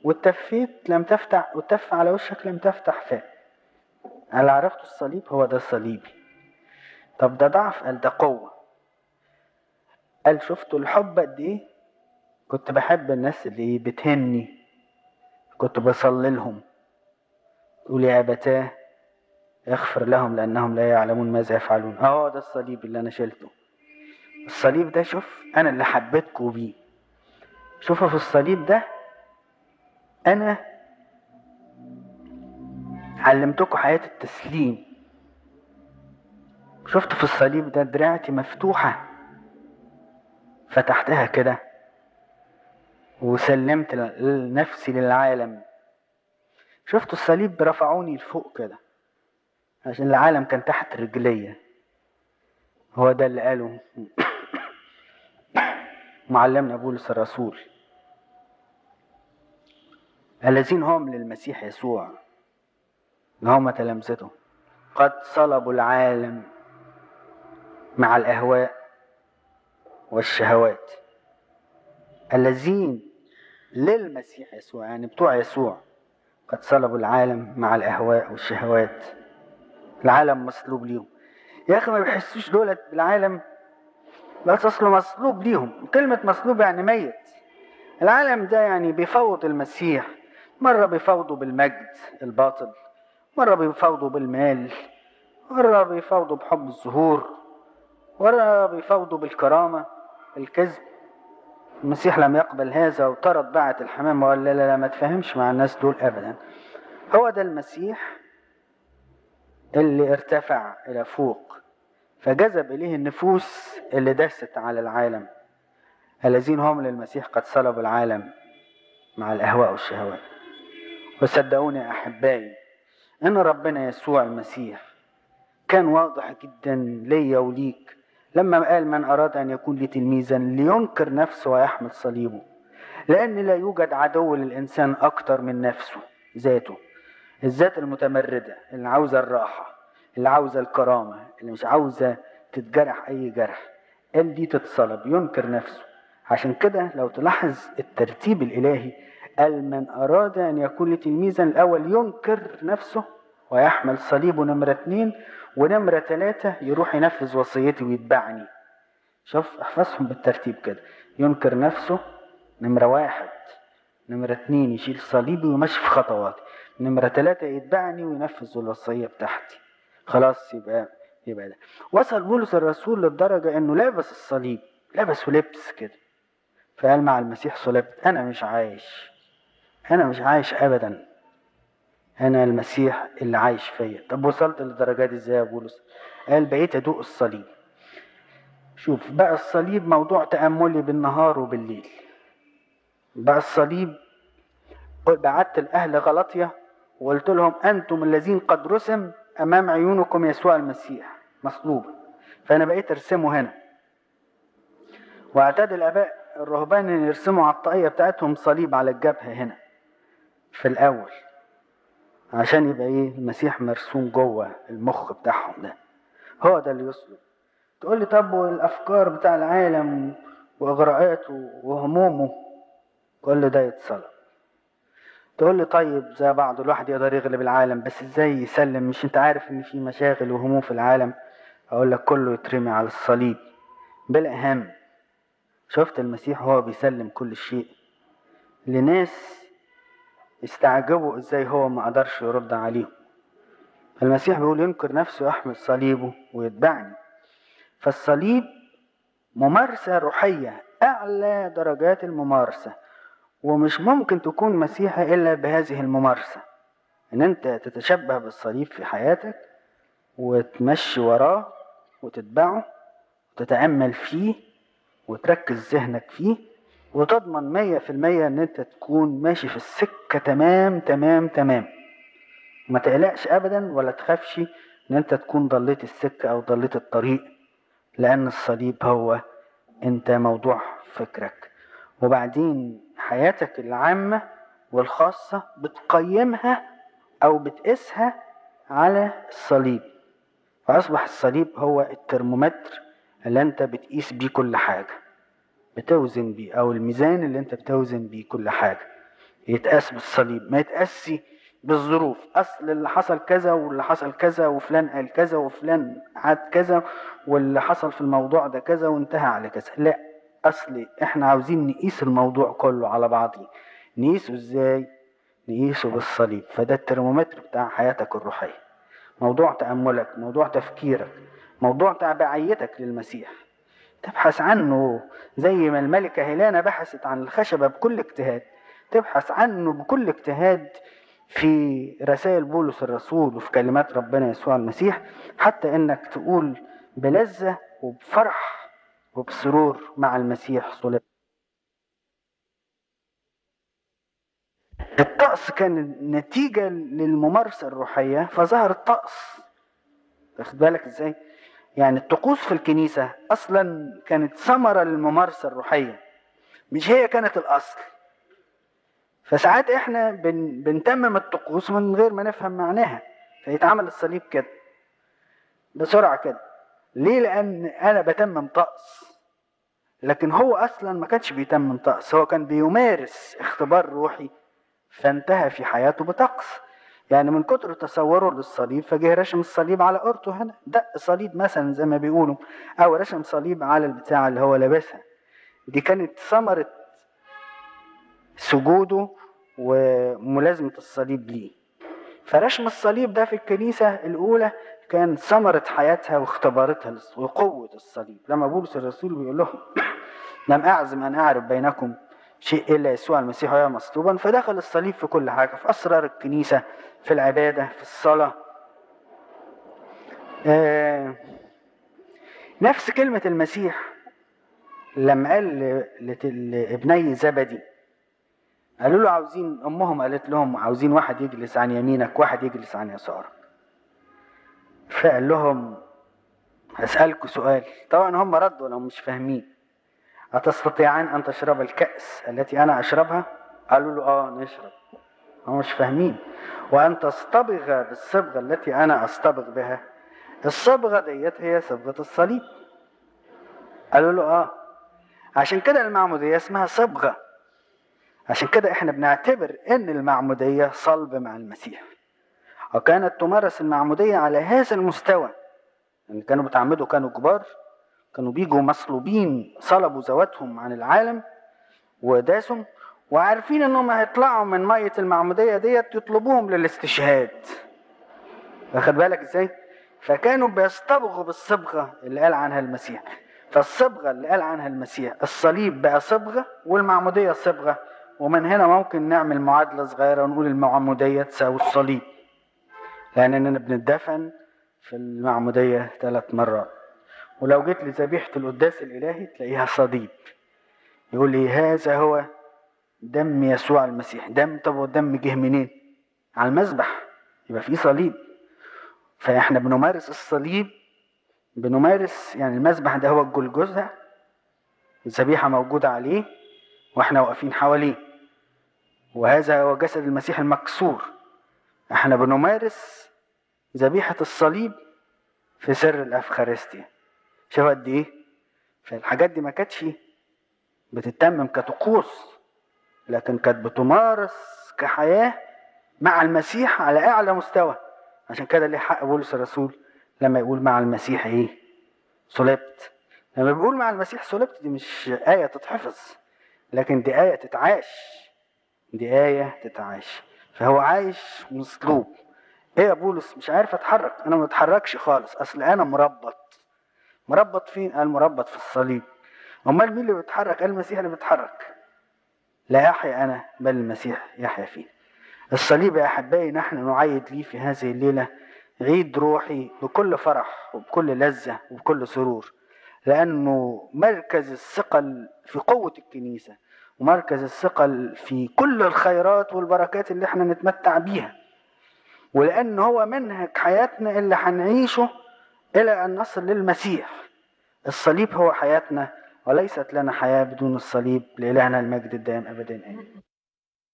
واتفيت لم تفتح وتف على وشك لم تفتح فاه قال عرفت الصليب هو ده صليبي طب ده ضعف قال ده قوة قال شفتوا الحب قد ايه كنت بحب الناس اللي بتهني كنت بصلي لهم تقول يا أبتاه اغفر لهم لأنهم لا يعلمون ماذا يفعلون اه ده الصليب اللي أنا شلته الصليب ده شوف أنا اللي حبيتكوا بيه شوفوا في الصليب ده أنا علمتكم حياة التسليم شفت في الصليب ده دراعتي مفتوحة فتحتها كده وسلمت نفسي للعالم شفت الصليب رفعوني لفوق كده عشان العالم كان تحت رجليا هو ده اللي قاله معلمنا بولس الرسول الذين هم للمسيح يسوع اللي هم تلامذته قد صلبوا العالم مع الأهواء والشهوات الذين للمسيح يسوع يعني بتوع يسوع قد صلبوا العالم مع الأهواء والشهوات العالم مصلوب ليهم يا أخي ما بيحسوش دولت بالعالم بس أصله مصلوب ليهم كلمة مصلوب يعني ميت العالم ده يعني بيفوض المسيح مرة بيفوضوا بالمجد الباطل مرة بيفوضوا بالمال مرة بيفوضوا بحب الظهور مرة بيفوضوا بالكرامة الكذب المسيح لم يقبل هذا وطرد باعة الحمام وقال لا لا لا ما تفهمش مع الناس دول أبدا هو ده المسيح اللي ارتفع إلى فوق فجذب إليه النفوس اللي دست على العالم الذين هم للمسيح قد صلبوا العالم مع الأهواء والشهوات وصدقوني يا أحبائي إن ربنا يسوع المسيح كان واضح جدا ليا وليك لما قال من أراد أن يكون لي تلميذا لينكر نفسه ويحمل صليبه لأن لا يوجد عدو للإنسان أكتر من نفسه ذاته الذات المتمردة اللي عاوزة الراحة اللي عاوزة الكرامة اللي مش عاوزة تتجرح أي جرح قال دي تتصلب ينكر نفسه عشان كده لو تلاحظ الترتيب الإلهي قال من أراد أن يكون لي تلميذا الأول ينكر نفسه ويحمل صليبه نمرة اتنين ونمرة ثلاثة يروح ينفذ وصيتي ويتبعني شوف احفظهم بالترتيب كده ينكر نفسه نمرة واحد نمرة اتنين يشيل صليبي ويمشي في خطواتي نمرة ثلاثة يتبعني وينفذ الوصية بتاعتي خلاص يبقى يبقى ده وصل بولس الرسول للدرجة انه لابس الصليب لبسه لبس كده فقال مع المسيح صلبت انا مش عايش انا مش عايش ابدا انا المسيح اللي عايش فيا طب وصلت للدرجة دي ازاي يا بولس قال بقيت ادوق الصليب شوف بقى الصليب موضوع تأملي بالنهار وبالليل بقى الصليب بعت الأهل غلطية وقلت لهم أنتم الذين قد رسم أمام عيونكم يسوع المسيح مصلوب فأنا بقيت أرسمه هنا واعتاد الآباء الرهبان أن يرسموا على الطاقية بتاعتهم صليب على الجبهة هنا في الأول عشان يبقى إيه المسيح مرسوم جوه المخ بتاعهم ده هو ده اللي يصلب تقول لي طب والأفكار بتاع العالم وإغراءاته وهمومه كل ده يتصلب تقول لي طيب زي بعض الواحد يقدر يغلب العالم بس ازاي يسلم مش انت عارف ان في مشاغل وهموم في العالم اقول لك كله يترمي على الصليب بلا هم شفت المسيح هو بيسلم كل شيء لناس استعجبوا ازاي هو ما قدرش يرد عليهم المسيح بيقول ينكر نفسه يحمل صليبه ويتبعني فالصليب ممارسة روحية أعلى درجات الممارسة ومش ممكن تكون مسيحي إلا بهذه الممارسة إن أنت تتشبه بالصليب في حياتك وتمشي وراه وتتبعه وتتأمل فيه وتركز ذهنك فيه وتضمن مية في المية إن أنت تكون ماشي في السكة تمام تمام تمام وما تقلقش أبدا ولا تخافش إن أنت تكون ضليت السكة أو ضليت الطريق لأن الصليب هو أنت موضوع فكرك وبعدين حياتك العامة والخاصة بتقيمها أو بتقيسها على الصليب فأصبح الصليب هو الترمومتر اللي أنت بتقيس بيه كل حاجة بتوزن بيه أو الميزان اللي أنت بتوزن بيه كل حاجة يتقاس بالصليب ما يتقاسش بالظروف اصل اللي حصل كذا واللي حصل كذا وفلان قال كذا وفلان عاد كذا واللي حصل في الموضوع ده كذا وانتهى على كذا لا اصل احنا عاوزين نقيس الموضوع كله على بعضه نقيسه ازاي نقيسه بالصليب فده الترمومتر بتاع حياتك الروحيه موضوع تاملك موضوع تفكيرك موضوع تبعيتك للمسيح تبحث عنه زي ما الملكة هيلانا بحثت عن الخشبة بكل اجتهاد تبحث عنه بكل اجتهاد في رسائل بولس الرسول وفي كلمات ربنا يسوع المسيح حتى انك تقول بلذة وبفرح وبسرور مع المسيح صلب الطقس كان نتيجة للممارسة الروحية فظهر الطقس واخد بالك ازاي يعني الطقوس في الكنيسة أصلا كانت ثمرة للممارسة الروحية مش هي كانت الأصل فساعات احنا بن بنتمم الطقوس من غير ما نفهم معناها فيتعمل الصليب كده بسرعة كده ليه لأن أنا بتمم طقس لكن هو أصلا ما كانش بيتمم طقس هو كان بيمارس اختبار روحي فانتهى في حياته بطقس يعني من كتر تصوره للصليب فجه رشم الصليب على قرطه هنا دق صليب مثلا زي ما بيقولوا او رشم صليب على البتاع اللي هو لابسها دي كانت ثمرة سجوده وملازمة الصليب ليه فرشم الصليب ده في الكنيسة الأولى كان ثمرة حياتها واختبارتها وقوة الصليب لما بولس الرسول بيقول لهم لم أعزم أن أعرف بينكم شيء إلا يسوع المسيح وهو مصلوبا فدخل الصليب في كل حاجة في أسرار الكنيسة في العبادة في الصلاة آه نفس كلمة المسيح لما قال لابني زبدي قالوا له عاوزين أمهم قالت لهم عاوزين واحد يجلس عن يمينك واحد يجلس عن يسارك فقال لهم هسألكوا سؤال طبعا هم ردوا لو مش فاهمين أتستطيعان أن تشرب الكأس التي أنا أشربها قالوا له آه نشرب هم مش فاهمين وأن تصطبغ بالصبغة التي أنا أصطبغ بها الصبغة ديت هي صبغة الصليب قالوا له آه عشان كده المعمودية اسمها صبغة عشان كده احنا بنعتبر ان المعمودية صلب مع المسيح وكانت تمارس المعمودية على هذا المستوى يعني كانوا بتعمدوا كانوا كبار كانوا بيجوا مصلوبين صلبوا ذواتهم عن العالم وداسوا وعارفين انهم هيطلعوا من مية المعمودية ديت يطلبوهم للاستشهاد واخد بالك ازاي فكانوا بيصطبغوا بالصبغة اللي قال عنها المسيح فالصبغة اللي قال عنها المسيح الصليب بقى صبغة والمعمودية صبغة ومن هنا ممكن نعمل معادلة صغيرة ونقول المعمودية تساوي الصليب لأننا بندفن في المعمودية ثلاث مرات ولو جيت لذبيحة القداس الإلهي تلاقيها صليب يقول لي هذا هو دم يسوع المسيح دم طب والدم جه منين على المذبح يبقى في صليب فاحنا بنمارس الصليب بنمارس يعني المذبح ده هو الجلجثة الذبيحة موجودة عليه واحنا واقفين حواليه وهذا هو جسد المسيح المكسور احنا بنمارس ذبيحة الصليب في سر الأفخارستيا شوف قد ايه فالحاجات دي ما كانتش بتتمم كطقوس لكن كانت بتمارس كحياة مع المسيح على أعلى مستوى عشان كده ليه حق بولس الرسول لما يقول مع المسيح ايه صلبت لما بيقول مع المسيح صلبت دي مش آية تتحفظ لكن دي آية تتعاش دي آية تتعاش فهو عايش مصلوب ايه يا بولس مش عارف اتحرك انا ما اتحركش خالص اصل انا مربط مربط فين قال مربط في الصليب امال مين اللي بيتحرك قال المسيح اللي بيتحرك لا يحيا انا بل المسيح يحيا فيه الصليب يا احبائي نحن نعيد ليه في هذه الليله عيد روحي بكل فرح وبكل لذه وبكل سرور لانه مركز الثقل في قوه الكنيسه ومركز الثقل في كل الخيرات والبركات اللي احنا نتمتع بيها ولأن هو منهج حياتنا اللي هنعيشه إلى أن نصل للمسيح الصليب هو حياتنا وليست لنا حياة بدون الصليب لإلهنا المجد الدائم أبدا آمين